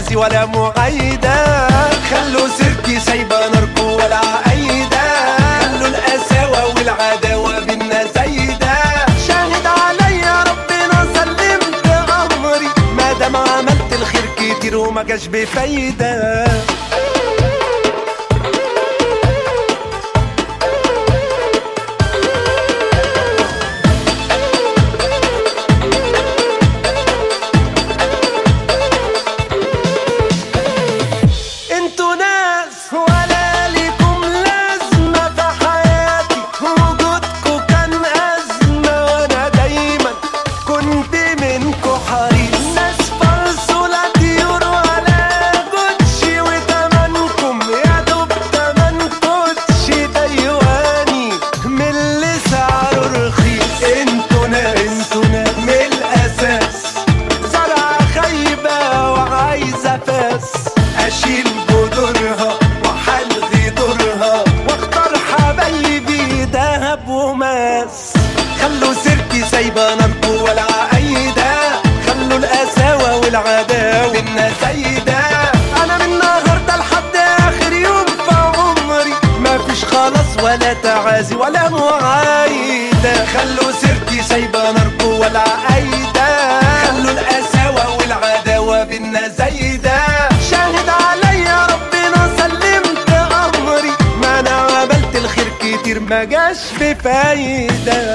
تعازي ولا معايدة خلوا سيرتي سايبة ناركو ولا عايدة خلوا القساوة والعداوة بينا زايدة شاهد عليا ربنا سلمت أمري ما دام عملت الخير كتير وما جاش بفايدة انتوا ناس ولا ليكم لازمة في حياتي وجودكوا كان أزمة وأنا دايما كنت منكوا حريص ناس فرسولة طيور ولا جوتشي وتمنكم يا دوب تمن كوتشي تايواني من اللي سعره رخيص انتوا ناس انتوا ناس من الأساس زرع خيبة وعايزة فاس أشيل جذورها وحلغي دورها واختار حبايبي دهب وماس خلوا سيرتي سايبة ناركو ولا عايدة خلوا القساوة والعداوة بينا زايدة أنا من النهاردة لحد آخر يوم في عمري مفيش خلاص ولا تعازي ولا معايدة خلوا سيرتي سايبة ناركو ولا عايدة خلوا القساوة والعداوة بينا زايدة شاهد عليا ربنا سلمت أمري ما أنا عملت الخير كتير ما جاش بفايدة